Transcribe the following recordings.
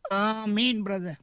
ஆமீன் பிரதர்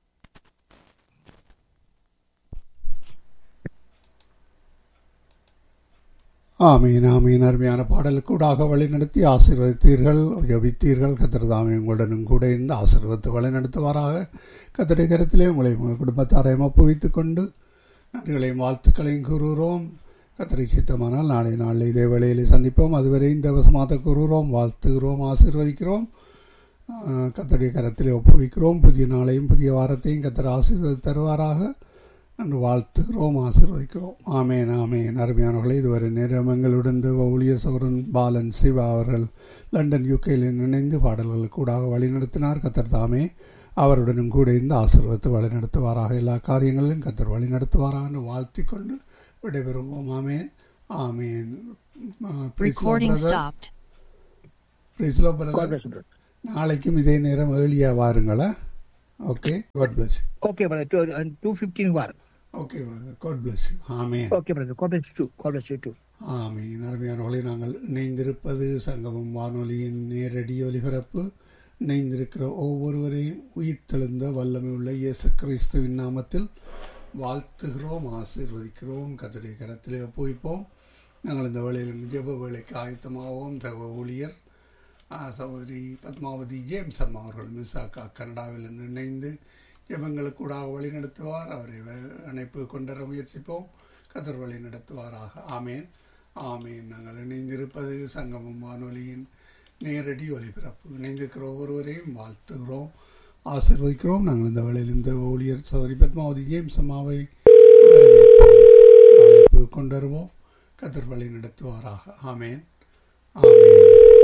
ஆமீன் ஆமீன் அருமையான பாடலுக்கூடாக வழிநடத்தி ஆசீர்வதித்தீர்கள் ஜபித்தீர்கள் கத்திரதாமே உங்களுடனும் கூட இருந்து ஆசீர்வத்து வழிநடத்துவாராக கத்திரை கரத்திலே உங்களை உங்கள் குடும்பத்தாரையும் ஒப்புவித்துக் கொண்டு நன்றிகளையும் வாழ்த்துக்களையும் கூறுகிறோம் கத்திரை சித்தமானால் நாளை நாளில் இதே வேளையில் சந்திப்போம் அதுவரை இந்த வசமாத்த கூறுகிறோம் வாழ்த்துகிறோம் ஆசீர்வதிக்கிறோம் கத்தருடைய கரத்திலே ஒப்புவிக்கிறோம் புதிய நாளையும் புதிய வாரத்தையும் கத்தர் ஆசீர்வதி தருவாராக என்று வாழ்த்துகிறோம் ஆசீர்வதிக்கிறோம் ஆமேன் ஆமேன் அருமையானவர்களே இதுவரை நேரம் எங்களுடன் ஊழியர் சௌரன் பாலன் சிவா அவர்கள் லண்டன் யூகேயில் இணைந்து பாடல்களுக்கு கூடாக வழிநடத்தினார் கத்தர் தாமே அவருடனும் கூட இருந்து ஆசீர்வத்து வழிநடத்துவாராக எல்லா காரியங்களிலும் கத்தர் வழிநடத்துவாராக என்று வாழ்த்திக்கொண்டு விடைபெறுவோம் ஆமேன் ஆமேன் Recording stopped. பிரிஸ்லோ பிரதர் நாளைக்கும் இதே நேரம் ஏர்லியா வாருங்களா okay God bless okay brother two fifteen வார் ஓகே காட் பிளஸ் ஆமேன் okay brother God too God too ஆமீன் அருமையானவர்களை நாங்கள் இணைந்திருப்பது சங்கமம் வானொலியின் நேரடி ஒலிபரப்பு இணைந்திருக்கிற ஒவ்வொருவரையும் உயிர்த்தெழுந்த வல்லமை உள்ள இயேசு கிறிஸ்துவின் நாமத்தில் வாழ்த்துகிறோம் ஆசீர்வதிக்கிறோம் கத்தடைய கரத்திலே ஒப்புவிப்போம் நாங்கள் இந்த வேளையில் ஜெப வேலைக்கு ஆயத்தமாகவும் தகவ ஊழியர் சகோதரி பத்மாவதி ஜேம்ஸ் அம்மா அவர்கள் மிசாக்கா கனடாவிலிருந்து இணைந்து ஜெபங்களுக்கு கூட வழி நடத்துவார் அவரை அணைப்பு கொண்டர முயற்சிப்போம் கதர் வழி நடத்துவாராக ஆமேன் ஆமேன் நாங்கள் இணைந்திருப்பது சங்கமம் வானொலியின் நேரடி ஒலிபரப்பு இணைந்திருக்கிற ஒவ்வொருவரையும் வாழ்த்துகிறோம் ஆசிர்வதிக்கிறோம் நாங்கள் இந்த வேளையில் இந்த ஊழியர் சகோதரி பத்மாவதி ஜேம்ஸ் அம்மாவை வரவேற்போம் அழைப்பு கொண்டருவோம் கதர் வழி நடத்துவாராக ஆமேன் ஆமேன்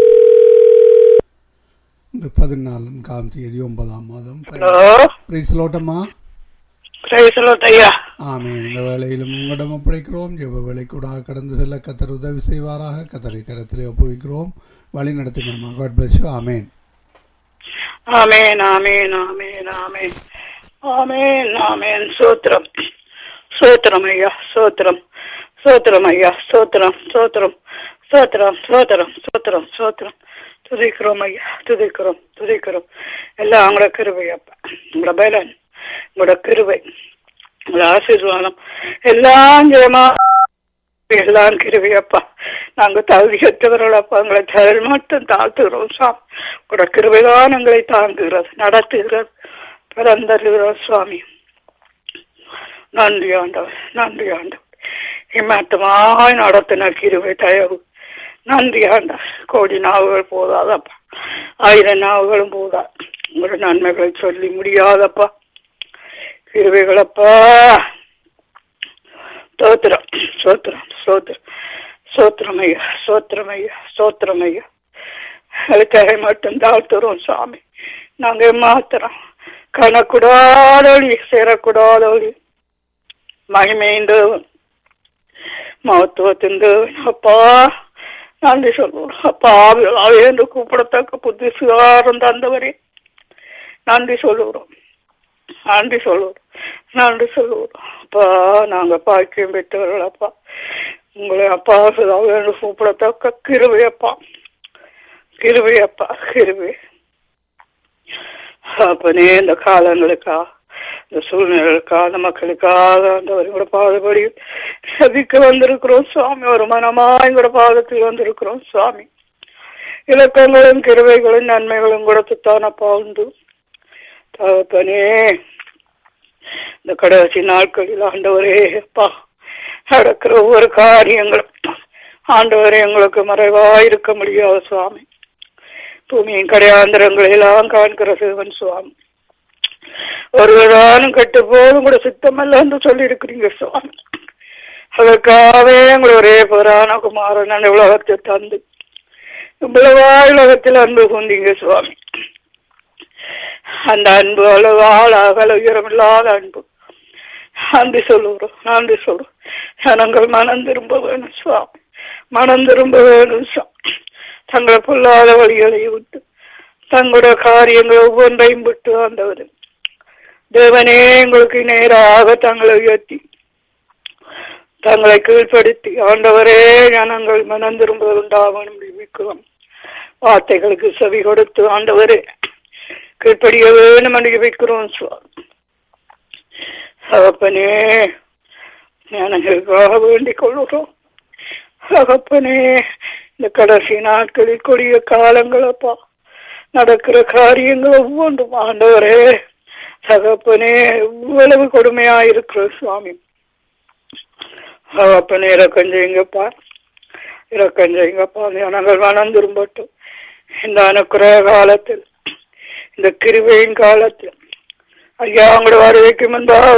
இந்த பதினான்காம் தேதி ஒன்பதாம் மாதம் பிரைஸ்லோட்டம்மா ஐயா ஆமே இந்த வேளையிலும் உங்களிடம் ஒப்படைக்கிறோம் ஜெப வேலை கூட கடந்து செல்ல கத்தர் உதவி செய்வாராக கத்தரை கரத்திலே ஒப்புவிக்கிறோம் வழி நடத்துங்கம்மா காட் பிளஸ் யூ ஆமேன் ஆமேன் ஆமேன் ஆமேன் ஆமேன் ஆமேன் ஆமேன் சோத்திரம் சோத்திரம் ஐயா சோத்திரம் சோத்திரம் ஐயா சோத்திரம் சோத்திரம் சோத்திரம் சோத்திரம் சோத்திரம் சோத்திரம் துதிக்கிறோம் ஐயா துதிக்கிறோம் துதிக்கிறோம் எல்லாம் உங்களோட கிருபை அப்பா உங்களோட பலன் உங்களோட கிருபை உங்களோட ஆசீர்வாதம் எல்லாம் ஜெயமா எல்லாம் கிருபையப்பா நாங்க தகுதியற்றவர்கள் அப்பா உங்களை தரல் மட்டும் தாழ்த்துகிறோம் சாமி உங்களோட கிருபைதான் எங்களை தாங்குகிறது நடத்துகிறது பிறந்தருகிறோம் சுவாமி நன்றி ஆண்டவர் நன்றி ஆண்டவர் இம்மட்டமாய் நடத்தின கிருபை தயவு நன்றி ஆண்டவர் கோடி நாவுகள் போதாதப்பா ஆயிரம் நாவுகளும் போதா உங்களோட நன்மைகளை சொல்லி முடியாதப்பா கிருபைகளப்பா ஸ்தோத்திரம் ஸ்தோத்திரம் ஸ்தோத்திரம் சோத்திரமையா சோத்திரமையா சோத்திரமையா அதுக்காக மட்டும் தாழ்த்துறோம் சாமி நாங்க மாத்திரம் கணக்கூடாதொழி சேரக்கூடாதொழி மகிமையின் தேவன் மகத்துவத்தின் தேவன் அப்பா நன்றி சொல்லுவோம் அப்பா என்று கூப்பிடத்தக்க புத்திசுகாரம் தந்தவரே நன்றி சொல்லுகிறோம் நன்றி சொல்லுவோம் நன்றி சொல்லுவோம் அப்பா நாங்க பாக்கியம் பெற்றவர்கள் அப்பா உங்களை அப்பா என்று கூப்பிடத்தக்க கிருவையப்பா கிருவையப்பா கிருவை அப்பனே இந்த காலங்களுக்கா இந்த சூழ்நிலைகளுக்கா அந்த மக்களுக்காக அந்த கூட பாதபடி சதிக்க வந்திருக்கிறோம் சுவாமி ஒரு மனமா எங்களோட பாதத்தில் வந்திருக்கிறோம் சுவாமி இலக்கங்களும் கிருவைகளும் நன்மைகளும் கொடுத்துத்தானப்பா உண்டு தகப்பனே இந்த கடைசி நாட்களில் ஆண்டவரே அப்பா நடக்கிற ஒவ்வொரு காரியங்களும் ஆண்டவரே எங்களுக்கு மறைவா இருக்க முடியாது சுவாமி பூமியின் கடையாந்திரங்களை எல்லாம் காண்கிற சிவன் சுவாமி ஒருவரானும் கட்டு போதும் கூட சித்தமல்ல என்று சொல்லி இருக்கிறீங்க சுவாமி அதற்காகவே எங்களை ஒரே புறான குமாரன் அந்த உலகத்தை தந்து இவ்வளவா உலகத்தில் அன்பு கொண்டீங்க சுவாமி அந்த அன்பு அளவு ஆளாகல உயரமில்லாத அன்பு நன்றி சொல்லுகிறோம் நன்றி சொல்றோம் ஜனங்கள் மனம் திரும்ப வேணும் சுவாமி மனம் திரும்ப வேணும் சுவாமி தங்களை பொல்லாத வழிகளை விட்டு தங்களுடைய காரியங்கள் ஒவ்வொன்றையும் விட்டு ஆண்டவர் தேவனே எங்களுக்கு நேராக தங்களை உயர்த்தி தங்களை கீழ்ப்படுத்தி ஆண்டவரே ஜனங்கள் மனம் திரும்ப உண்டாகணும் விக்கிறோம் வார்த்தைகளுக்கு செவி கொடுத்து ஆண்டவரே கீழ்ப்படிய வேணும் என்று வைக்கிறோம் சுவாமி தகப்பனே ஞானங்களுக்காக வேண்டிக் கொள்கிறோம் தகப்பனே இந்த கடைசி நாட்களில் கொடிய காலங்களப்பா நடக்கிற காரியங்கள் ஒவ்வொன்றும் ஆண்டவரே தகப்பனே இவ்வளவு கொடுமையா இருக்கிற சுவாமி தகப்பனே இறக்கம் செய்யுங்கப்பா இறக்கம் செய்யுங்கப்பா நாங்கள் மனம் திரும்பட்டும் இந்த அனுக்கிற காலத்தில் இந்த கிருபையின் காலத்தில் ஐயா உங்களோட வருகைக்கு முன்பாக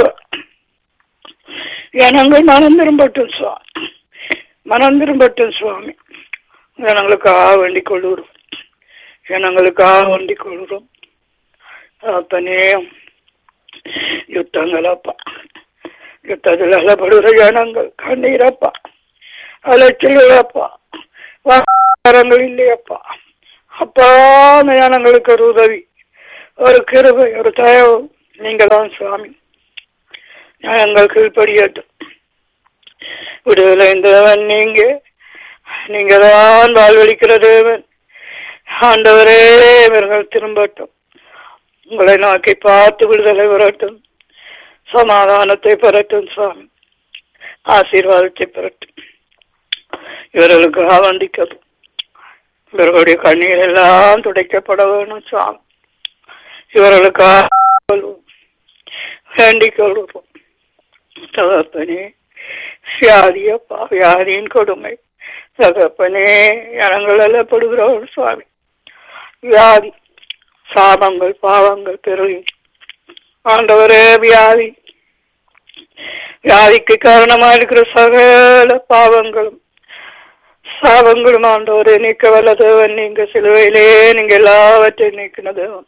ஜனங்கள் மனம் திரும்பட்டும் சுவாமி மனம் திரும்பட்டும் சுவாமி ஜனங்களுக்காக வேண்டிக் கொள்கிறோம் ஜனங்களுக்காக வேண்டிக் கொள்கிறோம் அப்பனே யுத்தங்களப்பா யுத்தத்தில் அலப்படுகிற ஜனங்கள் கண்ணீரப்பா அலைச்சல்களப்பா வாரங்கள் இல்லையப்பா அப்பா அந்த ஜனங்களுக்கு ஒரு உதவி ஒரு கிருபை ஒரு தயவு நீங்க தான் சுவாமி எங்கள் கீழ்படியட்டும் விடுதலை தேவன் நீங்க நீங்க தான் வாழ்வழிக்கிற தேவன் ஆண்டவரே இவர்கள் திரும்பட்டும் உங்களை நோக்கி பார்த்து விடுதலை பெறட்டும் சமாதானத்தை பெறட்டும் சுவாமி ஆசீர்வாதத்தை பெறட்டும் இவர்களுக்கு ஆவண்டிக்கணும் இவர்களுடைய கண்ணீர் எல்லாம் துடைக்கப்பட வேணும் சுவாமி இவர்களுக்காக வேண்டிக் கொள்வோம் தகப்பனே வியாதியப்பா வியாதியின் கொடுமை தகப்பனே ஜனங்கள் எல்லப்படுகிறோம் சுவாமி வியாதி சாபங்கள் பாவங்கள் பெருகி ஆண்டவரே வியாதி வியாதிக்கு காரணமா இருக்கிற சகல பாவங்களும் சாபங்களும் ஆண்டவரே நீக்க வல்ல தேவன் நீங்க சிலுவையிலே நீங்க எல்லாவற்றையும் நீக்கின தேவன்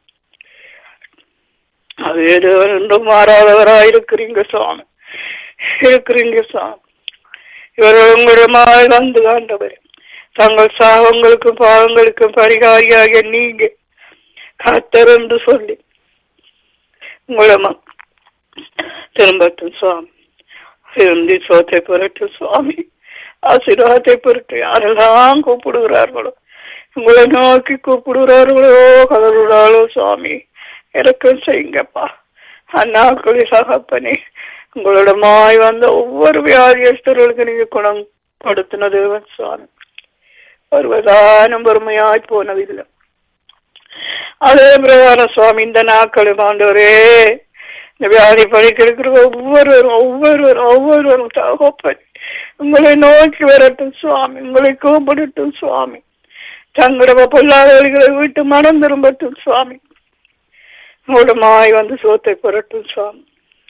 அதே தேவன் என்றும் மாறாதவராய் இருக்கிறீங்க சுவாமி இருக்கிறீங்க சுவாமி இவர்கள் உங்களிடமாய் வந்து ஆண்டவர் தங்கள் சாபங்களுக்கும் பாவங்களுக்கும் பரிகாரியாக நீங்க கத்தர் என்று சொல்லி உங்களமா திரும்பட்டும் சுவாமி இருந்து சோத்தை பெறட்டும் சுவாமி ஆசீர்வாதத்தை பொருட்டு யாரெல்லாம் கூப்பிடுகிறார்களோ உங்களை நோக்கி கூப்பிடுகிறார்களோ கதறுகிறாளோ சுவாமி இறக்கம் செய்யுங்கப்பா அந்நாட்களில் சகப்பனே உங்களிடமாய் வந்த ஒவ்வொரு வியாதியஸ்தர்களுக்கு நீங்க குணம் கொடுத்தின தேவன் சுவாமி வருவதானும் வறுமையாய் போனதில்லை அதே பிரதான சுவாமி இந்த நாட்களும் ஆண்டவரே இந்த வியாதி படிக்கிற ஒவ்வொருவரும் ஒவ்வொருவரும் ஒவ்வொருவரும் தகப்பன் உங்களை நோக்கி வரட்டும் சுவாமி உங்களை கூப்பிடட்டும் சுவாமி தங்களோட பொல்லாதவர்களை விட்டு மனம் திரும்பட்டும் சுவாமி மூலமாய் வந்து சோத்தை பெறட்டும் சுவாமி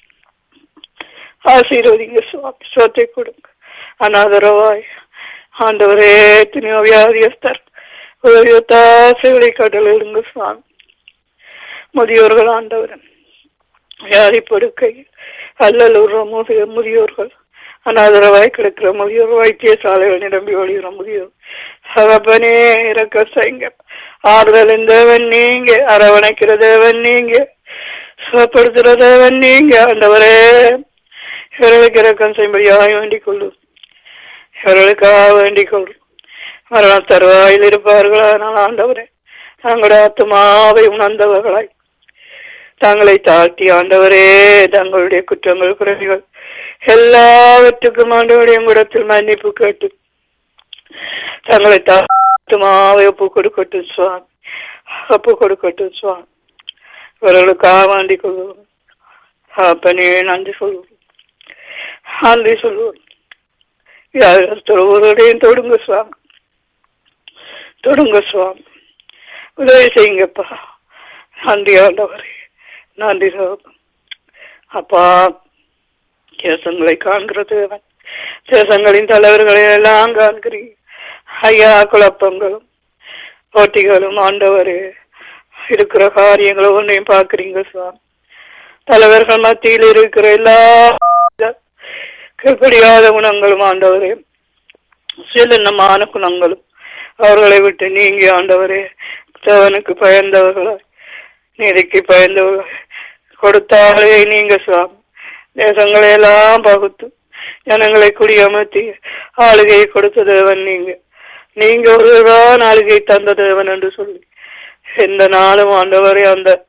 ஆசீர்வதிங்க சுவாமி சோத்தை கொடுங்க அனாதரவாய் ஆண்டவரே எத்தனையோ வியாதியஸ்தர் உதவிய தாசைகளை கடலிடுங்க சுவாமி முதியோர்கள் ஆண்டவரன் வியாதி படுக்கை அல்லலுற முதிய முதியோர்கள் அனாதரவாய் கிடக்கிற முதியோர் வைத்தியசாலைகள் நிரம்பி ஒழிகிற முதியோர் சகப்பனே இறக்க செய்ங்க ஆறுதல் தேவன் நீங்க அரவணைக்கிற தேவன் நீங்க சுகப்படுத்துற தேவன் நீங்க ஆண்டவரே இவர்களுக்கு இறக்கம் செய்யும்படியாக வேண்டிக் கொள்ளும் இவர்களுக்காக வேண்டிக் கொள்ளும் மரண தருவாயில் இருப்பார்கள் ஆனால் ஆண்டவரே தங்களுடைய ஆத்மாவை உணர்ந்தவர்களாய் தங்களை தாழ்த்தி ஆண்டவரே தங்களுடைய குற்றங்கள் குறைகள் எல்லாவற்றுக்கும் ஆண்டவருடைய குடத்தில் மன்னிப்பு கேட்டு தங்களை தாழ்த்துமாவை ஒப்பு கொடுக்கட்டும் சுவாமி ஒப்பு கொடுக்கட்டும் சுவாமி இவர்களுக்காக வேண்டிக் கொள்வோம் அப்பனே நன்றி சொல்வோம் நன்றி சொல்வோம் ஒருவருடையும் தொடுங்க சுவாமி தொடுங்க சுவாமி உதவி செய்யுங்கப்பா நன்றி ஆண்டவரே நன்றி சோகம் அப்பா தேசங்களை காண்கிற தேவன் தேசங்களின் தலைவர்களை எல்லாம் காண்கிறீங்க ஐயா குழப்பங்களும் போட்டிகளும் ஆண்டவரே இருக்கிற காரியங்களை ஒன்றையும் பார்க்கிறீங்க சுவாமி தலைவர்கள் மத்தியில் இருக்கிற எல்லா கீழ்படியாத குணங்களும் ஆண்டவரே சிலன்னமான குணங்களும் அவர்களை விட்டு நீங்க ஆண்டவரே தேவனுக்கு பயந்தவர்களாய் நீதிக்கு பயந்தவர்கள் கொடுத்தாலே நீங்க சுவாமி தேசங்களை எல்லாம் பகுத்து ஜனங்களை குடியமர்த்தி ஆளுகையை கொடுத்த தேவன் நீங்க நீங்க ஒருவர்தான் ஆளுகை தந்த தேவன் என்று சொல்லி எந்த நாளும் ஆண்டவரே அந்த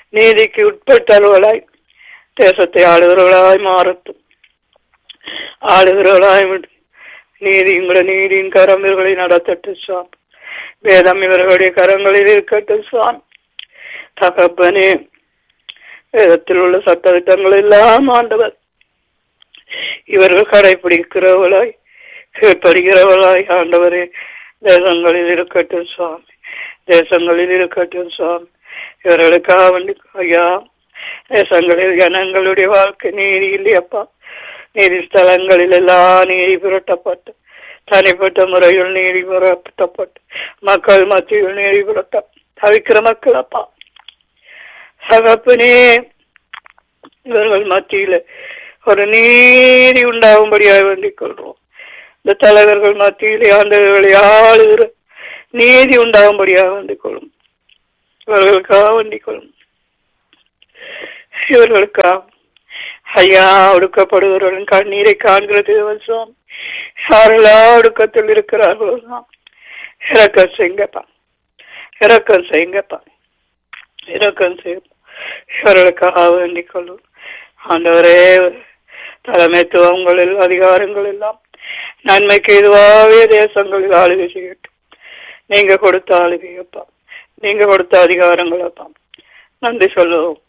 நீதிக்கு உட்பட்டவர்களாய் தேசத்தை ஆளுகிறவர்களாய் மாறட்டும் ஆளுகிறவர்களாய் விடு. நீதி உங்களோட நீதியின் கரம் இவர்களை நடத்தட்டும் சுவாமி வேதம் இவர்களுடைய கரங்களில் இருக்கட்டும் சுவாமி தகப்பனே வேதத்தில் உள்ள சட்ட திட்டங்கள் எல்லாம் ஆண்டவர் இவர்கள் கடைபிடிக்கிறவர்களாய் கீழ்ப்படுகிறவர்களாய் ஆண்டவரே தேசங்களில் இருக்கட்டும் சுவாமி தேசங்களில் இருக்கட்டும் சுவாமி இவர்களுக்காக வேண்டி ஐயா தேசங்களில் ஜனங்களுடைய வாழ்க்கை நீதி இல்லையப்பா நீதி ஸ்தலங்களில் எல்லாம் நீதி புரட்டப்பட்டு தனிப்பட்ட முறையில் நீதி புரட்டப்பட்டு மக்கள் மத்தியில் நீதி புரட்ட தவிக்கிற மக்கள் அப்பா சகப்பனே இவர்கள் மத்தியில ஒரு நீதி உண்டாகும்படியாக வேண்டிக் கொள்றோம் இந்த தலைவர்கள் மத்தியிலே ஆண்டவர்களை ஆளுகிற நீதி உண்டாகும்படியாக வேண்டிக் கொள்ளும் இவர்களுக்காக வேண்டிக் கொள்ளும் இவர்களுக்காக ஐயா ஒடுக்கப்படுகிறவர்கள் கண்ணீரை காண்கிற தேவன் சுவாமி யாரெல்லாம் ஒடுக்கத்தில் இருக்கிறார்களோ நாம் இறக்கம் செய்யுங்கப்பா இறக்கம் செய்யுங்கப்பா இறக்கம் செய்யப்பா இவர்களுக்காக வேண்டிக் கொள்ளும் ஆண்டவரே தலைமைத்துவங்கள் அதிகாரங்கள் எல்லாம் நன்மைக்கு எதுவாகவே தேசங்களில் ஆளுகை செய்யட்டும் நீங்க கொடுத்த ஆளுகையப்பா நீங்க கொடுத்த அதிகாரங்கள் அப்பா நன்றி சொல்லுவோம்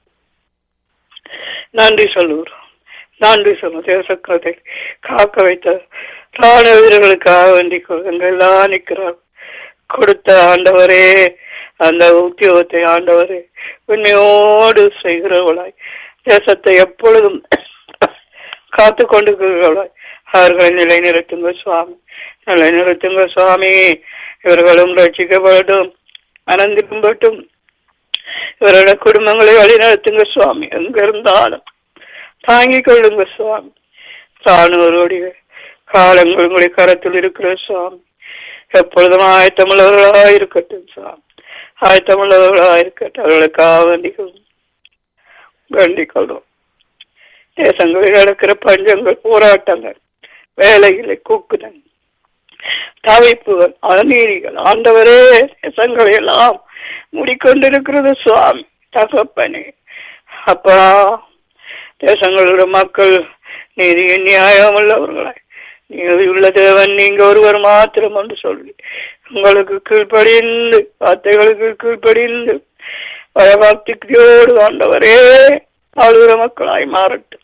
நன்றி சொல்லுகிறோம் நன்றி சொல்லுவோம் தேசக்கதை காக்க வைத்த ராணுவ வீரர்களுக்காக வேண்டிக் கொள்ளுங்க எல்லாம் நிற்கிறார் கொடுத்த ஆண்டவரே அந்த உத்தியோகத்தை ஆண்டவரே உண்மையோடு செய்கிறவளாய் தேசத்தை எப்பொழுதும் காத்து கொண்டிருக்கிறவளாய் அவர்களை நிலைநிறுத்துங்க சுவாமி நிலைநிறுத்துங்க சுவாமி இவர்களும் ரட்சிக்கப்படட்டும் அனந்திரும்பட்டும் இவரோட குடும்பங்களை வழிநடத்துங்க சுவாமி எங்க இருந்தாலும் தாங்கிக் கொள்ளுங்க சுவாமி ராணுவருடைய காலங்கள் உங்களுடைய கரத்தில் இருக்கிற சுவாமி எப்பொழுதும் ஆயத்தமுள்ளவர்களாக இருக்கட்டும் சுவாமி ஆயத்தமுள்ளவர்களாக இருக்கட்டும் அவர்களுக்காக வேண்டிக் வேண்டிக் கொள்வோம் தேசங்களில் நடக்கிற பஞ்சங்கள் போராட்டங்கள் வேலைகளை கூக்குதல் தவிப்புகள் அநீதிகள் ஆண்டவரே தேசங்களை எல்லாம் மூடிக்கொண்டிருக்கிறது சுவாமி தகப்பனே அப்பா தேசங்களோட மக்கள் நீதி நியாயம் உள்ளவர்களாய் நீதி உள்ள தேவன் நீங்க ஒருவர் மாத்திரம் என்று சொல்லி உங்களுக்கு கீழ்ப்படிந்து வார்த்தைகளுக்கு கீழ்ப்படிந்து பயபக்தியோடு ஆண்டவரே ஆளுகிற மக்களாய் மாறட்டும்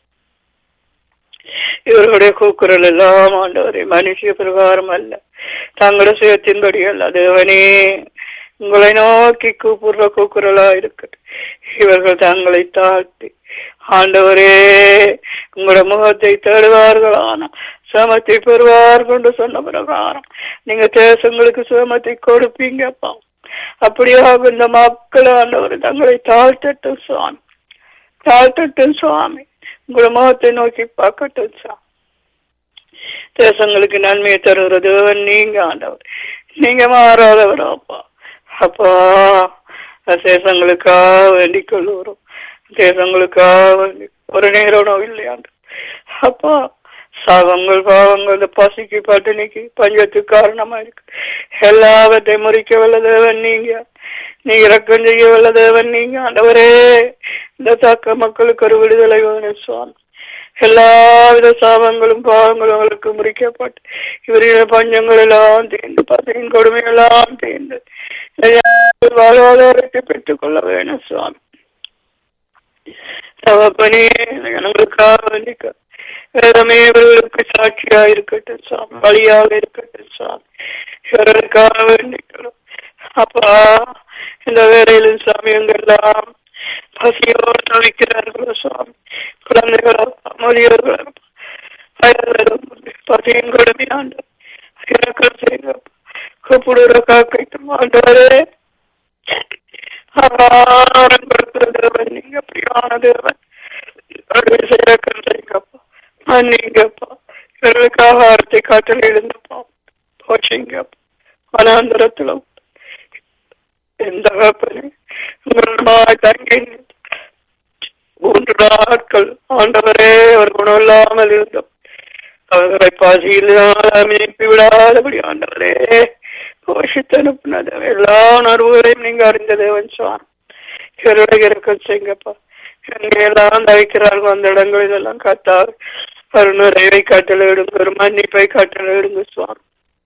இவர்களுடைய கூக்குரல் எல்லாம் ஆண்டவரே மனுஷிய பிரகாரம் அல்ல தங்களோட சுயத்தின்படி அல்ல தேவனே உங்களை நோக்கி கூப்பிடுற கூக்குரலா இருக்கட்டும் இவர்கள் தங்களை தாழ்த்தி ஆண்டவரே உங்களோட முகத்தை தேடுவார்களான சேமத்தை பெறுவார்கள் என்று சொன்ன பிரகாரம் நீங்க தேசங்களுக்கு சேமத்தை கொடுப்பீங்கப்பா அப்படியாக இந்த மக்கள் ஆண்டவர் தங்களை தாழ்த்தட்டும் சுவாமி தாழ்த்தட்டும் சுவாமி உங்களோட முகத்தை நோக்கி பார்க்கட்டும் சுவாமி தேசங்களுக்கு நன்மையை தருகிற தேவன் நீங்க ஆண்டவர் நீங்க மாறாதவர் அப்பா அப்பா தேசங்களுக்காக வேண்டிக் கொள்ளுகிறோம் தேசங்களுக்காக வேண்டி ஒரு நேரம் இல்லையாண்டு அப்பா சாபங்கள் பாவங்கள் இந்த பசிக்கு பட்டினிக்கு பஞ்சத்துக்கு காரணமா இருக்கு எல்லாவற்றையும் முறிக்க வல்ல தேவன் நீங்க நீ இறக்கம் செய்ய வல்ல தேவன் நீங்க ஆண்டவரே இந்த தாக்க மக்களுக்கு ஒரு விடுதலை வேணும் சுவாமி எல்லாவித சாபங்களும் பாவங்களும் அவர்களுக்கு முறிக்கப்பட்டு இவரின் பஞ்சங்கள் எல்லாம் தீர்ந்து பசியின் கொடுமையெல்லாம் தீர்ந்து வாழ்வாதாரத்தை பெற்றுக் கொள்ள வேணும் சுவாமி தவப்பனே எங்களுக்காக வேண்டிக்க வேதமே இவர்களுக்கு சாட்சியா இருக்கட்டும் சுவாமி வழியாக இருக்கட்டும் சுவாமி இவர்களுக்காக வேண்டிக்கிறோம் அப்பா இந்த வேலையிலும் சுவாமி எங்கெல்லாம் பசியோடு தவிக்கிறார்களோ சுவாமி குழந்தைகளோ முதியோர்களோ வயதிலும் பசியின் கொடுமையாண்டு இறக்கம் செய்ய கூப்பிடுற காக்கைக்கும் ஆண்டவரே ஆகாரம் கொடுக்கிற தேவன் நீங்க பிரியான தேவன் இறக்கம் செய்யுங்கப்பா மன்னிங்கப்பா இவர்களுக்கு ஆகாரத்தை காட்டில் எழுந்தப்பா போச்சுங்கப்பா வனாந்தரத்திலும் எந்த உங்களுமாய் தங்கி மூன்று நாட்கள் ஆண்டவரே அவர் குணமில்லாமல் இருந்தோம் அவர்களை பசியினால் அமைப்பி விடாதபடி ஆண்டவரே கோஷித்து அனுப்பினது எல்லா உணர்வுகளையும் நீங்க அறிந்த தேவன் சுவாமி இவருடைய இறக்கம் செய்யுங்கப்பா எங்கெல்லாம் தவிக்கிறார்கள் அந்த இடங்களில் எல்லாம் காத்தார் ஒரு நிறைவை கட்டளையிடுங்க ஒரு மன்னிப்பை கட்டளையிடுங்க சுவாமி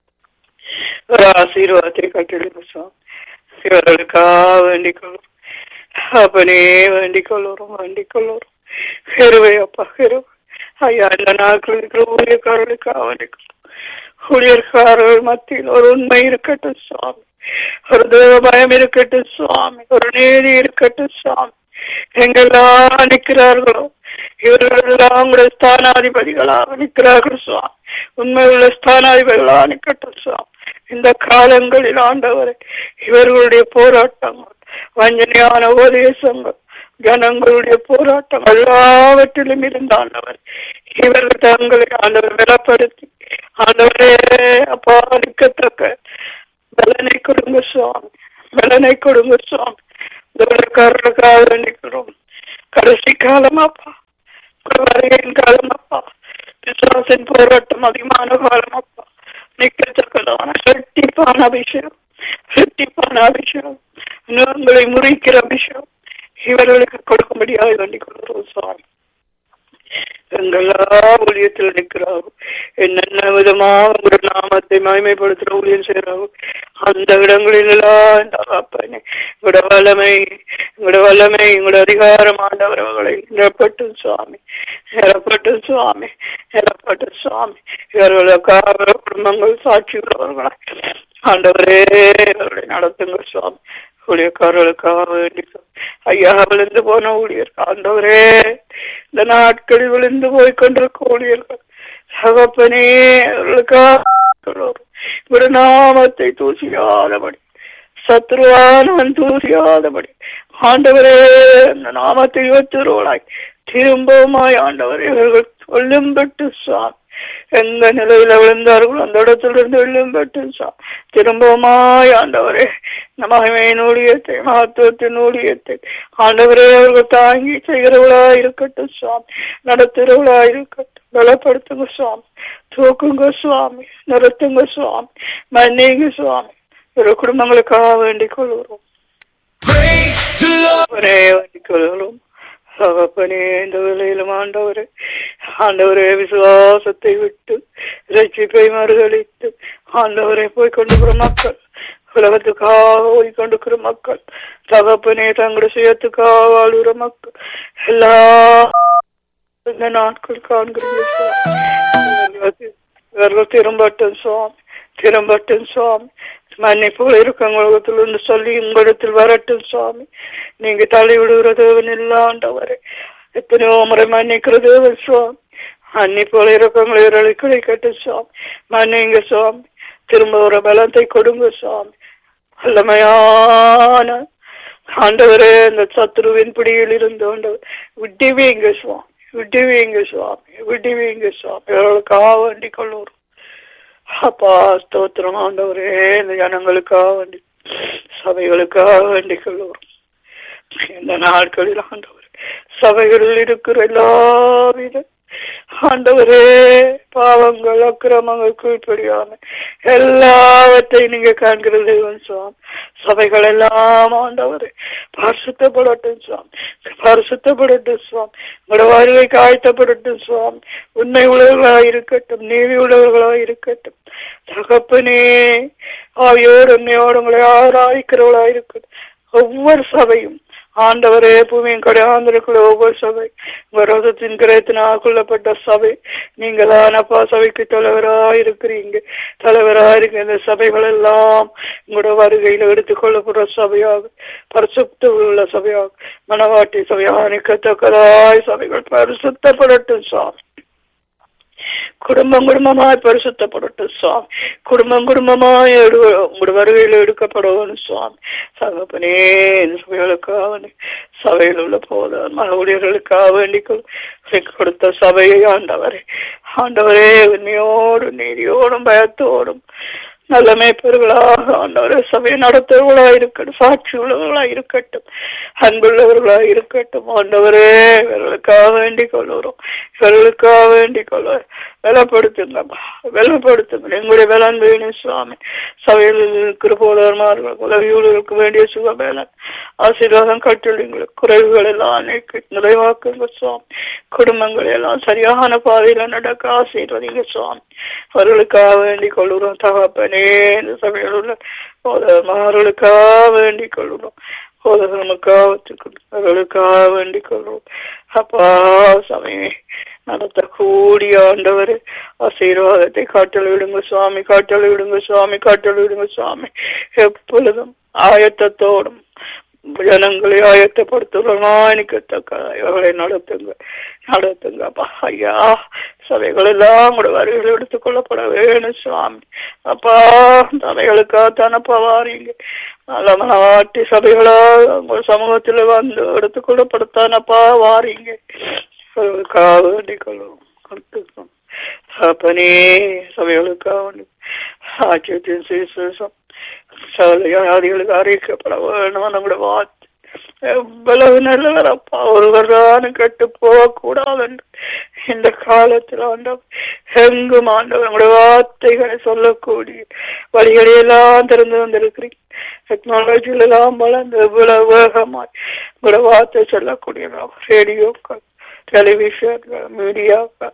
ஒரு ஆசீர்வாதத்தை கட்டளையிடுங்க சுவாமி இவர்களுக்காக வேண்டிக் கொள்ளும் அப்பனே வேண்டிக் கொள்ளுறோம் வேண்டிக் கொள்ளுறோம் ஹெருவை அப்பா ஹெருவை ஐயா இந்த நாட்கள் இருக்கிற ஊழியக்காரர்களுக்காக வேண்டிக் கொள்ளும் ஊழியர்காரர்கள் மத்தியில் ஒரு உண்மை இருக்கட்டும் சுவாமி ஒரு தேவ பயம் இருக்கட்டும் சுவாமி ஒரு நீதி இருக்கட்டும் சுவாமி எங்கெல்லாம் நிற்கிறார்களோ இவர்கள் எல்லாம் உங்களுடைய ஸ்தானாதிபதிகளாக நிற்கிறார்கள் சுவாமி உண்மை உள்ள ஸ்தானாதிபதிகளாக நிற்கட்டும் சுவாமி இந்த காலங்களில் ஆண்டவரை இவர்களுடைய போராட்டங்கள் வஞ்சனையான உபதேசங்கள் ஜனங்களுடைய போராட்டம் எல்லாவற்றிலும் இருந்த ஆண்டவர் இவர்கள் தங்களை ஆண்டவர் பலப்படுத்தி ஆண்டவரே அப்பா நிற்கத்தக்க பலனை கொடுங்க சுவாமி பலனை கொடுங்க சுவாமி இந்த நிற்கிறோம் கடைசி காலம் அப்பா வருகையின் காலம் அப்பா விசுவாசின் போராட்டம் அதிகமான காலம் அப்பா நிற்கத்தக்கதான இரட்டிப்பான அபிஷேகம் இரட்டிப்பான அபிஷேகம் உங்களை முறிக்கிற அபிஷேகம் இவர்களுக்கு கொடுக்கும்படியாக வேண்டிக் கொள்கிறோம் சுவாமி எங்களா ஊழியத்தில் நிற்கிறார்கள் என்னென்ன விதமாக உங்களோட நாமத்தை மகிமைப்படுத்துற ஊழியம் செய்யறார்கள் அந்த இடங்களில் எல்லாம் அப்பனே உங்களோட வல்லமை உங்களோட வல்லமை உங்களோட அதிகாரம் ஆண்டவர்களை நிரப்பட்டு சுவாமி நிரப்பட்டு சுவாமி நிரப்பட்டு சுவாமி இவர்களுக்காக குடும்பங்கள் சாட்சி உள்ளவர்களா ஆண்டவரே இவர்களை நடத்துங்க சுவாமி ஊழியக்காரர்களுக்காக வேண்டி ஐயா விழுந்து போன ஊழியர் ஆண்டவரே இந்த நாட்களில் விழுந்து போய் கொண்டிருக்க ஊழியர்கள் சகப்பனே அவர்களுக்காக ஒரு நாமத்தை தூசியாதபடி சத்ருவானவன் தூசியாதபடி ஆண்டவரே அந்த நாமத்தை உயர்த்துருவளாய் திரும்பவுமாய் ஆண்டவர் இவர்கள் சொல்லும்பட்டு சுவாமி எந்த நிலையில விழுந்தார்களோ அந்த இடத்திலிருந்து எழும்பட்டு திரும்பவுமாய் ஆண்டவரே மகிமையின் ஊழியத்தை மகத்துவத்தின் ஊழியத்தை ஆண்டவரே அவர்கள் தாங்கி செய்கிறவளா இருக்கட்டும் சுவாமி நடத்துகிறவளா இருக்கட்டும் பலப்படுத்துங்க சுவாமி தூக்குங்க சுவாமி நிறுத்துங்க சுவாமி மன்னிங்க சுவாமி இவர குடும்பங்களுக்காக வேண்டிக் கொள்கிறோம் அவரே வேண்டிக் கொள்கிறோம் சகப்பனே இந்த வேலையிலும் ஆண்டவரே ஆண்டவரே விசுவாசத்தை விட்டு ரட்சிப்பை மறுதளித்து ஆண்டவரை போய் கொண்டிருக்கிற மக்கள் உலகத்துக்காக போய் கொண்டிருக்கிற மக்கள் தகப்பனே தங்களுடைய சுயத்துக்காக வாழ்கிற மக்கள் எல்லா இந்த நாட்கள் காண்கிறீர்கள் இவர்கள் திரும்பட்டும் சுவாமி திரும்பட்டும் சுவாமி மன்னிப்புகள் இருக்கவங்களிடத்திலிருந்து சொல்லி உங்களிடத்தில் வரட்டும் சுவாமி நீங்க தள்ளி விடுகிற தேவன் இல்லாண்டவரை எத்தனையோ முறை மன்னிக்கிற தேவன் சுவாமி மன்னிப்புகள் இருக்கவங்களை விரலை கிடைக்கட்டும் சுவாமி மன்னிங்க சுவாமி திரும்ப ஒரு பலத்தை கொடுங்க சுவாமி வல்லமையான ஆண்டவரே அந்த சத்ருவின் பிடியில் இருந்து ஆண்டவர் விட்டுவீங்க சுவாமி விட்டுவீங்க சுவாமி விட்டுவீங்க சுவாமி இவர்களுக்காக வேண்டிக் கொள்ளுவோம் அப்பா ஸ்தோத்திரம் ஆண்டவரே இந்த ஜனங்களுக்காக வேண்டி சபைகளுக்காக வேண்டிக் கொள்ளுவோம் இந்த நாட்களில் ஆண்டவர் சபைகளில் இருக்கிற எல்லாவித ஆண்டவரே பாவங்கள் அக்கிரமங்கள் கீழ்ப்படியாம எல்லாவற்றையும் நீங்க காண்கிற தெய்வம் சுவாமி சபைகள் எல்லாம் ஆண்டவரே பரிசுத்தப்படட்டும் சுவாமி பரிசுத்தப்படட்டும் சுவாமி உங்களோட வருகை காய்த்தப்படட்டும் சுவாமி உண்மை உள்ளவர்களாக இருக்கட்டும் நீதி உள்ளவர்களாக இருக்கட்டும் தகப்பனே ஆவியோடு உண்மையோடு உங்களை ஆராய்க்கிறவர்களா இருக்கட்டும் ஒவ்வொரு சபையும் ஆண்டவரே பூமியின் கடையாந்திருக்கிற ஒவ்வொரு சபை விரோதத்தின் கிரகத்தினால் கொள்ளப்பட்ட சபை நீங்களான அப்பா சபைக்கு தலைவராக இருக்கிறீங்க தலைவராக இருக்க இந்த சபைகள் எல்லாம் உங்களோட வருகையில் எடுத்துக் கொள்ளப்படுற சபையாக பரிசுத்த உள்ள சபையாக மனவாட்டி சபையாக நிற்கத்தக்கதாய் சபைகள் பரிசுத்தப்படட்டும் சாமி குடும்பம் குடும்பமாய் பரிசுத்தப்படட்டும் சுவாமி குடும்பம் குடும்பமாய் உங்களோட வருகையில் எடுக்கப்படணும் சுவாமி சகப்பனே சபைகளுக்காக சபையில் உள்ள போத மக ஊழியர்களுக்காக வேண்டிக்கொள் கொடுத்த சபையை ஆண்டவரே ஆண்டவரே உண்மையோடும் நீதியோடும் பயத்தோடும் நல்ல மேய்ப்பர்களாக ஆண்டவரே சபையை நடத்துவர்களா இருக்கட்டும் சாட்சி உள்ளவர்களா இருக்கட்டும் அன்புள்ளவர்களா இருக்கட்டும் ஆண்டவரே இவர்களுக்காக வேண்டிக் கொள்ளுறோம் இவர்களுக்காக வேண்டிக் கொள்ள வெலப்படுத்துங்கப்பா வெலப்படுத்துங்க எங்களுடைய வேளாண் வேணும் சுவாமி சபையில் இருக்கிற போலவர்கள் உதவியூர்களுக்கு வேண்டிய சுகவேலன் ஆசீர்வாதம் கட்டுள்ளுங்களுக்கு குறைவுகள் எல்லாம் நீக்கி நிறைவாக்குங்க சுவாமி குடும்பங்கள் எல்லாம் சரியான பாதையில நடக்க ஆசீர்வதிங்க சுவாமி அவர்களுக்காக வேண்டிக் கொள்ளுறோம் தகப்பனே இந்த சபையில் உள்ள போதவர்களுக்காக வேண்டிக் கொள்ளுறோம் போதவர்களுக்காக வேண்டிக் கொள்றோம் அப்பா சமய நடத்தக்கூடிய ஆண்டவர் ஆசீர்வாதத்தை காட்டல் விடுங்க சுவாமி காட்டல் விடுங்க சுவாமி காட்டல் விடுங்க சுவாமி எப்பொழுதும் ஆயத்தத்தோடும் ஜனங்களை ஆயத்தப்படுத்துவதற்காக இவர்களை நடத்துங்க நடத்துங்க அப்பா ஐயா சபைகள் எல்லாம் கூட வருகைகள் எடுத்துக் கொள்ளப்பட வேணும் சுவாமி அப்பா சபைகளுக்கா தானப்பா வாரீங்க நல்ல மனவாட்டி சபைகளா உங்கள் சமூகத்துல வந்து எடுத்துக் கொள்ளப்படுத்தானப்பா வாரீங்க அவர்களுக்காக வேண்டிக் கொள்ளும் அப்பனே சபைகளுக்காக வேண்டி ஆட்சியத்தின் சுவிசேஷம் சகலையாதிகளுக்கு அறிவிக்கப்பட வேணும் நம்முடைய வார்த்தை எவ்வளவு நல்லவரப்பா ஒருவரான கெட்டு போகக்கூடாது என்று இந்த காலத்தில் ஆண்டவர் எங்கும் ஆண்டவர் நம்முடைய வார்த்தைகளை சொல்லக்கூடிய வழிகளை எல்லாம் திறந்து வந்திருக்கிறீங்க டெக்னாலஜில எல்லாம் வளர்ந்து எவ்வளவு வேகமாய் உங்களோட வார்த்தை சொல்லக்கூடிய ரேடியோக்கள் டெலிவிஷன் மீடியாக்கள்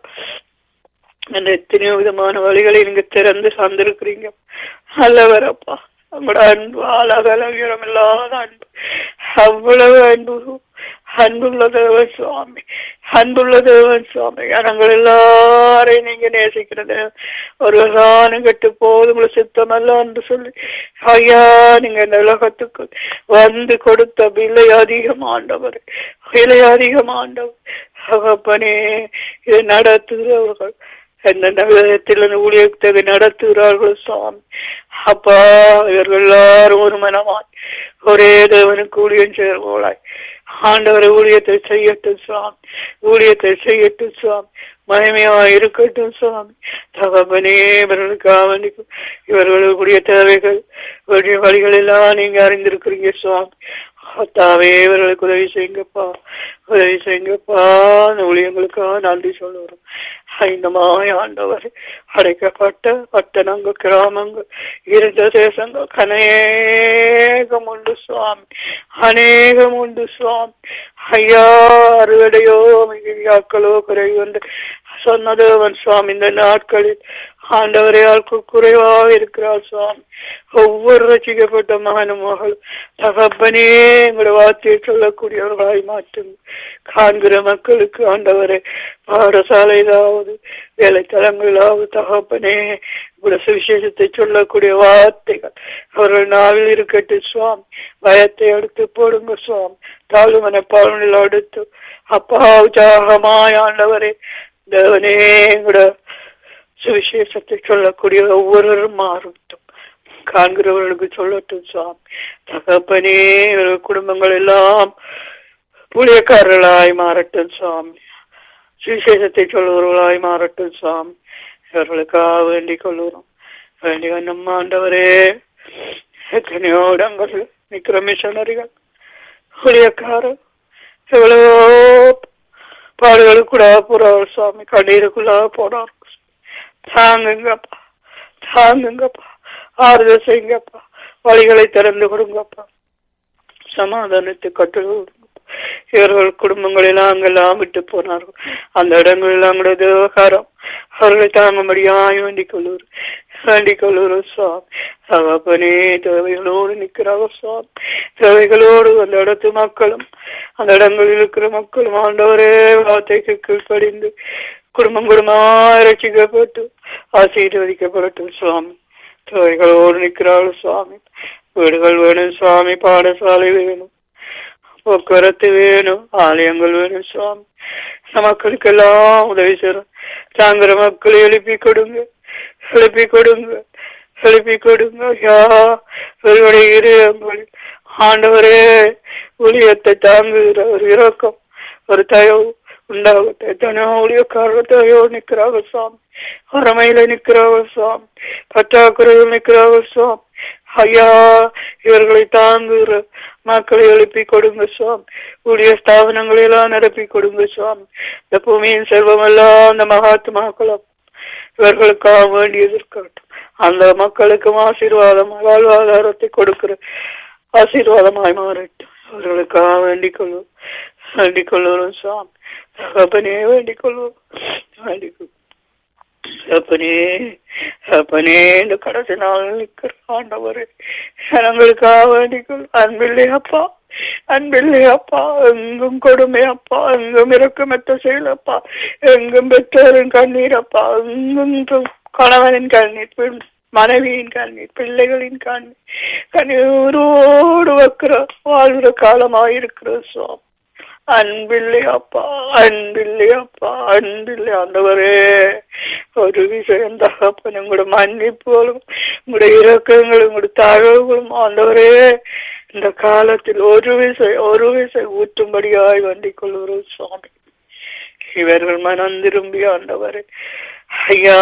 அந்த எத்தனையோ விதமான வழிகளை நீங்க திறந்து சார்ந்திருக்கிறீங்க நல்லவரப்பா உங்களோட அன்பு அழகலகிரம் இல்லாத அன்பு அவ்வளவு அன்பு அன்புள்ள தேவன் சுவாமி அன்புள்ள தேவன் சுவாமி நாங்கள் எல்லாரையும் நீங்க நேசிக்கிறது ஒரு காலம் கெட்டு போது உங்களை சித்தம் அல்ல என்று சொல்லி ஐயா நீங்க இந்த உலகத்துக்கு வந்து கொடுத்த விலை அதிகமாண்டவர் விலை அதிகமாண்டவர் தகப்பனே இதை நடத்துகிறவர்கள் எந்தெந்த விதத்தில் அந்த ஊழியத்தை நடத்துகிறார்கள் சுவாமி அப்பா இவர்கள் எல்லாரும் ஒரு மனமாய் ஒரே தேவனுக்கு ஊழியம் செய்வாய் ஆண்டவர் ஊழியத்தை செய்யட்டும் சுவாமி ஊழியத்தை செய்யட்டும் சுவாமி மகிமையா இருக்கட்டும் சுவாமி தகப்பனே இவர்களுக்காக இவர்களுடைய தேவைகள் இவருடைய வழிகள் எல்லாம் நீங்க அறிந்திருக்கிறீங்க சுவாமி தாவே இவர்களுக்கு உதவி செய்யுங்கப்பா உதவி செய்யுங்கப்பா அந்த ஊழியங்களுக்காக நன்றி சொல்லுறோம் ஐந்தமாய் ஆண்டவர் அடைக்கப்பட்ட பட்டணங்கள் கிராமங்கள் இருந்த தேசங்கள் அநேகம் உண்டு சுவாமி அநேகம் உண்டு சுவாமி ஐயா அறுவடையோ மிகுதியாக்களோ குறைவு என்று சொன்னதேவன் சுவாமி இந்த நாட்களில் ஆண்டவரே ஆൾക്ക് குறைவாக இருக்கிறார் சுவாமி ஒவ்வொரு ரசிக்கப்பட்ட மகனும் மகளும் தகப்பனே எங்களோட வார்த்தையை சொல்லக்கூடியவர்களாய் மாற்றுங்க காண்கிற மக்களுக்கு ஆண்டவரே பாடசாலையிலாவது வேலைத்தலங்களிலாவது தகப்பனே உங்களோட சுவிசேஷத்தை சொல்லக்கூடிய வார்த்தைகள் அவர்கள் நாவில் இருக்கட்டும் சுவாமி பயத்தை எடுத்து போடுங்க சுவாமி தாழ்வு மனப்பான்மையில் அடுத்து அப்பா உற்சாகமாய் ஆண்டவரே தேவனே எங்களோட சுவிசேஷத்தை சொல்லக்கூடிய ஒவ்வொருவரும் மாறட்டும் காண்கிறவர்களுக்கு சொல்லட்டும் சுவாமி தகப்பனே இவர்கள் குடும்பங்கள் எல்லாம் புளியக்காரர்களாய் மாறட்டும் சுவாமி சுவிசேஷத்தை சொல்லுவர்களாய் மாறட்டும் சுவாமி இவர்களுக்காக வேண்டிக் கொள்ளுறோம் வேண்டிய நம்ம ஆண்டவரே எத்தனையோ இடங்கள் நிக்கிற மிஷனரிகள் புளியக்காரர் எவ்வளவோ பாடுகளுக்குள்ள போறார் சுவாமி கண்ணீருக்குள்ளாக போனார் தாங்குங்கப்பா தாங்குங்கப்பா ஆறுதல் செய்யுங்கப்பா வழிகளை திறந்து கொடுங்கப்பா சமாதானத்தை கட்டு இவர்கள் குடும்பங்களெல்லாம் அங்கெல்லாம் விட்டு போனார்கள் அந்த இடங்களெல்லாம் கூட விவகாரம் அவர்களை தாங்கும்படியாய் வேண்டிக் கொள்ளுவர் வேண்டிக் கொள்ளுவர் சுவாமி தகப்பனே தேவைகளோடு நிற்கிறார்கள் சுவாமி தேவைகளோடு அந்த இடத்து மக்களும் அந்த இடங்களில் இருக்கிற மக்களும் ஆண்டவரே வார்த்தைக்கு கீழ்ப்படிந்து குடும்பம் குடும்பமாக ரசிக்கப்பட்டு ஆசீர்வதிக்கப்படட்டும் சுவாமி தேவைகளோடு நிற்கிறார்கள் சுவாமி வீடுகள் வேணும் சுவாமி பாடசாலை வேணும் போக்குவரத்து வேணும் ஆலயங்கள் வேணும் சுவாமி மக்களுக்கெல்லாம் உதவி செய்யணும் தாங்கிற மக்களை எழுப்பி கொடுங்க எழுப்பி கொடுங்க எழுப்பி கொடுங்க யா இவருடைய இதயங்களில் ஆண்டவரே ஊழியத்தை தாங்குகிற ஒரு இரக்கம் ஒரு தயவு உண்டாகட்டும் எத்தனையோ ஊழியக்காரத்தையோ நிக்கிறாங்க சுவாமி அறமையில நிக்கிறாங்க சுவாமி பற்றாக்குறையில் நிக்கிறாங்க சுவாமி ஐயா இவர்களை தாங்குகிற மக்களை எழுப்பி கொடுங்க சுவாமி ஊழிய ஸ்தாபனங்களை எல்லாம் நிரப்பி கொடுங்க சுவாமி இந்த பூமியின் செல்வம் எல்லாம் அந்த மகாத்மாக்களும் இவர்களுக்காக வேண்டியது இருக்கட்டும் அந்த மக்களுக்கும் ஆசீர்வாதம் வாழ்வாதாரத்தை கொடுக்கிற ஆசீர்வாதமாய் மாறட்டும் அவர்களுக்காக வேண்டிக் கொள்வோம் வேண்டிக் கொள்வோம் சுவாமி தகப்பனே வேண்டிக் கொள்வோம் வேண்டிக் கொள்வோம் அப்பனே அப்பனே இந்த கடைசி நாள் நிற்கிற ஆண்டவரே ஜனங்களுக்காக வேண்டிக்கொள் அன்பில்லை அப்பா அன்பில்லை அப்பா எங்கும் கொடுமை அப்பா எங்கும் இறக்கமற்ற செயலப்பா எங்கும் பெற்றோரின் கண்ணீர் அப்பா எங்கும் கணவனின் கண்ணீர் பெண் மனைவியின் கண்ணீர் பிள்ளைகளின் கண்ணீர் கண்ணீரோடு வைக்கிற வாழ்கிற காலமாயிருக்கிற சுவாமி அன்பில்லை அப்பா அன்பில்லை அப்பா அன்பில்லை ஆண்டவரே ஒரு விஷயம் தகப்பன் உங்களோட மன்னிப்புகளும் உங்களுடைய இரக்கங்களும் உங்களுடைய தகவலும் ஆண்டவரே இந்த காலத்தில் ஒரு விசை ஒரு விசை ஊற்றும்படியாய் வண்டிக் கொள்கிறோம் சுவாமி இவர்கள் மனம் திரும்பி ஆண்டவரே ஐயா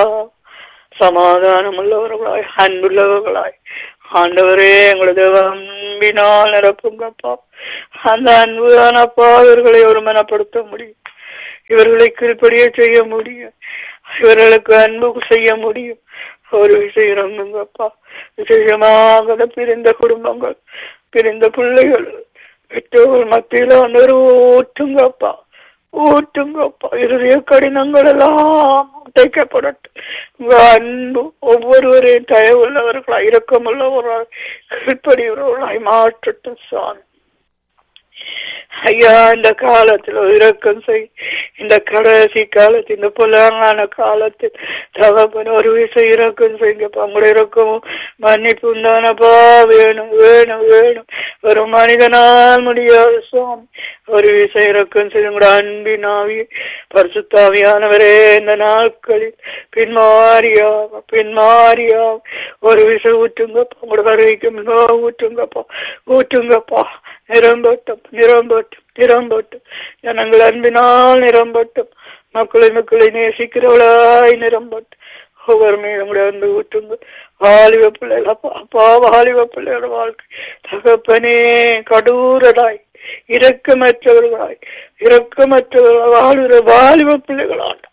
சமாதானம் உள்ளவர்களாய் அன்புள்ளவர்களாய் ஆண்டவரே எங்களது அன்பினால் நிரப்புங்கப்பா அந்த அன்பு தானப்பா இவர்களை ஒருமனப்படுத்த முடியும் இவர்களை கீழ்ப்படிய செய்ய முடியும் இவர்களுக்கு அன்பு செய்ய முடியும் ஒரு விஷயம் இறங்குங்கப்பா விசேஷமாக பிரிந்த குடும்பங்கள் பிரிந்த பிள்ளைகள் பெற்றோர்கள் மத்தியில வந்து ஊற்றுங்கப்பா ஊற்றுங்கப்பா இறுதிய கடினங்கள் எல்லாம் உடைக்கப்படட்டும் உங்க அன்பு ஒவ்வொருவரையும் தயவுள்ளவர்களாய் இரக்கமுள்ளவர்களாய் கீழ்ப்படியவர்களாய் மாற்றட்டும் சாமி ஐயா இந்த காலத்தில் இரக்கம் செய் இந்த கடைசி காலத்தில் இந்த புலங்கான காலத்தில் தகப்பன் ஒரு விஷயம் இரக்கம் செய்யுங்கப்பா உங்களுடைய இரக்கமும் மன்னிப்பும் தானப்பா வேணும் வேணும் வேணும் ஒரு மனிதனால் முடியாது சுவாமி ஒரு விஷயம் இறக்கம் செய்து உங்களோட அன்பினாவி பரிசுத்தாவியானவரே இந்த நாட்களில் பின்மாரியாக பின்மாரியாக ஒரு விஷயம் ஊற்றுங்கப்பா உங்களோட வருகைக்கு மிக ஊற்றுங்கப்பா ஊற்றுங்கப்பா நிரம்பட்டும் நிரம்பட்டும் நிரம்பட்டும் ஜனங்கள் அன்பினால் நிரம்பட்டும் மக்களை மக்களை நேசிக்கிறவளாய் நிரம்பட்டும் ஒவ்வொரு மீதும் கூட அன்பு ஊற்றுங்க வாலிப பிள்ளைகள் அப்பா அப்பா வாலிப பிள்ளையோட வாழ்க்கை தகப்பனே கடூரடாய் இரக்கமற்றவர்களாய் இரக்கமற்றவர்களாய் வாழுகிற வாலிப பிள்ளைகளாண்ட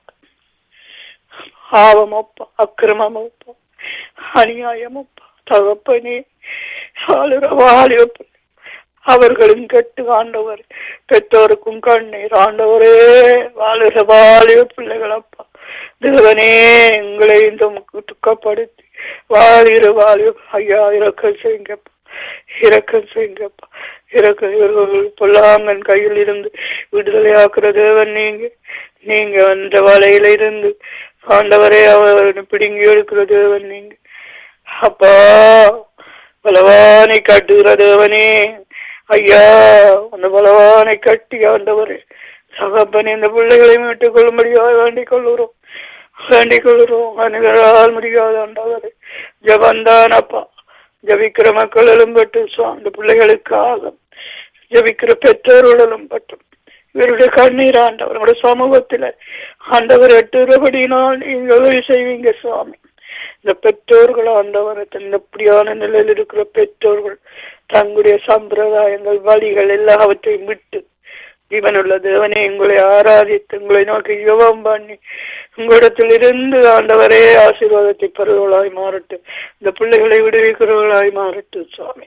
ஆவம் அப்பா அக்கிரமம் அப்பா அநியாயம் அப்பா தகப்பனே வாழுகிற வாலிப பிள்ளை அவர்களும் கெட்டு ஆண்டவர் பெற்றோருக்கும் கண்ணீர் ஆண்டவரே வாழுகிற வாலிப பிள்ளைகள் அப்பா தேவனே எங்களை இந்த துக்கப்படுத்தி வாழிற வாலிப ஐயா இறக்கம் செய்யுங்கப்பா இறக்கம் செய்யுங்கப்பா இறக்க இவர்கள் பொல்லாங்கன் கையில் இருந்து விடுதலை ஆக்குற தேவன் நீங்க நீங்க அந்த வலையில இருந்து ஆண்டவரே அவர் பிடுங்கி எடுக்கிற தேவன் நீங்க அப்பா பலவானை கட்டுகிற தேவனே ஐயா அந்த பலவானை கட்டி ஆண்டவரே சகப்பனே இந்த பிள்ளைகளை மீட்டுக் கொள்ளும்படியாக வேண்டிக் கொள்ளுறோம் வேண்டிக் கொள்ளுறோம் மனிதரால் முடியாது ஆண்டவரே ஜபந்தான் அப்பா ஜபிக்கிற மக்கள் எழும்பட்டு அந்த பிள்ளைகளுக்காக ஜபிக்கிற பெற்றோர்களும் பட்டும் இவருடைய கண்ணீர் ஆண்டவர் சமூகத்துல ஆண்டவர் எட்டுறபடினால் நீங்க உதவி செய்வீங்க சுவாமி இந்த பெற்றோர்கள் ஆண்டவர் இப்படியான நிலையில் இருக்கிற பெற்றோர்கள் தங்களுடைய சம்பிரதாயங்கள் வழிகள் எல்லாவற்றையும் விட்டு ஜீவனுள்ள தேவனே உங்களை ஆராதித்து உங்களை நோக்கி யுவம் பண்ணி உங்களிடத்தில் இருந்து ஆண்டவரே ஆசீர்வாதத்தை பெறுவர்களாய் மாறட்டும் இந்த பிள்ளைகளை விடுவிக்கிறவர்களாய் மாறட்டும் சுவாமி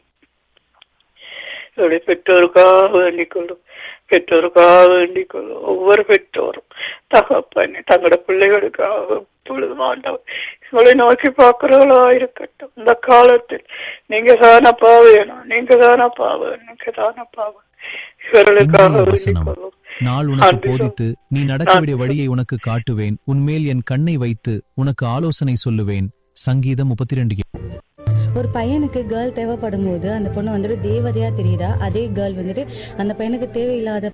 பெற்றோருக்காக வேண்டிக் கொள்ளும் பெற்றோருக்காக வேண்டிக் கொள்ளும் ஒவ்வொரு பெற்றோரும் தகப்பண்ணி தங்களோட பிள்ளைகளுக்காக எப்பொழுதும் ஆண்டவர் உங்களை நோக்கி பார்க்கிறவளா இருக்கட்டும் இந்த காலத்தில் நீங்க தானப்பா வேணும் நீங்க தானப்பா வேணும் நீங்க தானப்பா வேணும் இவர்களுக்காக இன்றைய வேண்டிக் வசனம். கொள்ளும் நாள் உனக்கு நன்றி போதித்து நீ நடக்க வேண்டிய வழியை உனக்கு காட்டுவேன் உன்மேல் என் கண்ணை வைத்து உனக்கு ஆலோசனை சொல்லுவேன் சங்கீதம் முப்பத்தி ரெண்டு ஒரு பையனுக்கு கேர்ள் தேவைப்படும் போது அந்த பொண்ணு வந்துட்டு தேவதையா தெரியுதா அதே கேர்ள் வந்துட்டு அந்த பையனுக்கு தேவையில்லாத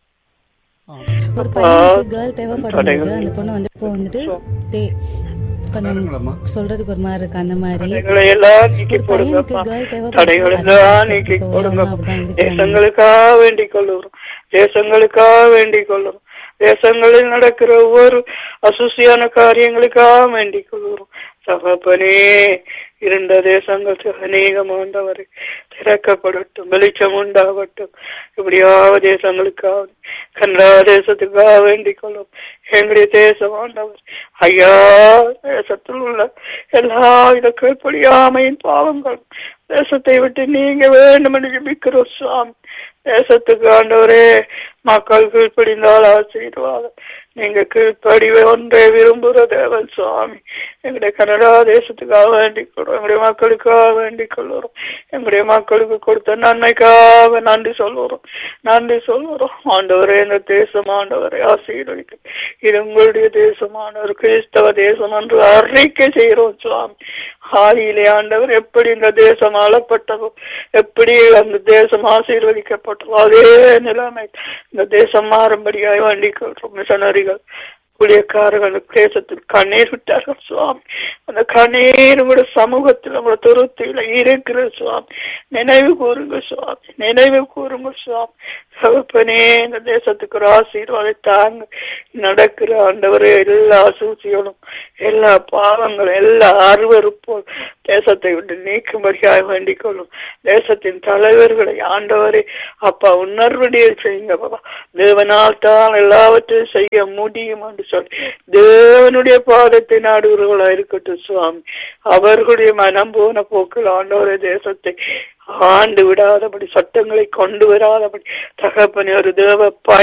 ஒரு பையனுக்கு கேர்ள் தேவைப்படும் போது அந்த பொண்ணு வந்து இப்போ வந்துட்டு தே கொஞ்சம் பாருங்களம்மா. சொல்றதுக்கு ஒரு மாதிரி இருக்கு அந்த மாதிரி தடைகளை எல்லாம் நீக்கி ஒரு போடுங்கப்பா பையனுக்கு girl தேவைப்படுது. தடைகளை அது எல்லாம் நீக்கி இப்போ போடுங்க அப்படிதான் இருக்கிறாங்க. தேசங்களுக்காக வேண்டிக் கொள்ளுறோம் தேசங்களுக்காக வேண்டிக் கொள்ளுறோம் தேசங்களில் நடக்கிற ஒவ்வொரு அசுசியான காரியங்களுக்காக வேண்டிக் கொள்ளுறோம் தகப்பனே இருண்ட தேசங்கள் அநேகமாண்டவரை திறக்கப்படட்டும் வெளிச்சம் உண்டாகட்டும் இப்படியாக தேசங்களுக்காக கனடா தேசத்துக்காக வேண்டிக் கொள்ளும் எங்களுடைய தேசம் ஆண்டவர் ஐயா தேசத்தில் உள்ள எல்லா வித கீழ்ப்படியாமையின் பாவங்கள் தேசத்தை விட்டு நீங்க வேண்டும் என்று ஜெபிக்கிறோம் சுவாமி தேசத்துக்கு ஆண்டவரே மக்கள் கீழ்ப்படிந்தால் ஆசீர்வாதம் நீங்க கீழ்ப்படி ஒன்றே விரும்புகிற தேவன் சுவாமி எங்களுடைய கனடா தேசத்துக்காக வேண்டிக் கொள்றோம் எங்களுடைய மக்களுக்காக வேண்டிக் கொள்ளுறோம் எங்களுடைய மக்களுக்கு கொடுத்த நன்மைக்காக நன்றி சொல்லுறோம் நன்றி சொல்லுறோம் ஆண்டவரே இந்த தேசம் ஆண்டவரை ஆசீர்வதிக்கும் இது உங்களுடைய தேசம் ஆண்டவர் கிறிஸ்தவ தேசம் என்று அறிக்கை செய்கிறோம் சுவாமி ஆதியிலே ஆண்டவர் எப்படி இந்த தேசம் ஆளப்பட்டதோ எப்படி அந்த தேசம் ஆசீர்வதிக்கப்பட்டதோ அதே நிலைமை இந்த தேசம் மாறும்படியாய் வேண்டிக் கொள்றோம் மிஷனரிகள் ஊழியக்காரர்கள் தேசத்தில் கண்ணீர் விட்டார்கள் சுவாமி அந்த கண்ணீர் உங்களோட சமூகத்தில் உங்களோட துருத்தியில இருக்கிற சுவாமி நினைவு கூறுங்க சுவாமி நினைவு கூறுங்க சுவாமி தகப்பனே இந்த தேசத்துக்கு ஒரு ஆசீர்வாதை தாங்க நடக்கிற ஆண்டவரே எல்லா சூழ்ச்சிகளும் எல்லா பாவங்களும் எல்லா அருவறுப்பும் தேசத்தை விட்டு நீக்கும்படியாக வேண்டிக் கொள்ளும் தேசத்தின் தலைவர்களை ஆண்டவரே அப்பா உணர்வடைய செய்யுங்க பாபா தேவனால் தான் எல்லாவற்றையும் செய்ய முடியும் என்று சொல்லி தேவனுடைய பாதத்தை நாடுகிறவர்களா இருக்கட்டும் சுவாமி அவர்களுடைய மனம் போன போக்கில் ஆண்டவரே தேசத்தை ஆண்டு விடாதபடி சட்டங்களை கொண்டு வராதபடி தகப்பனே ஒரு தேவ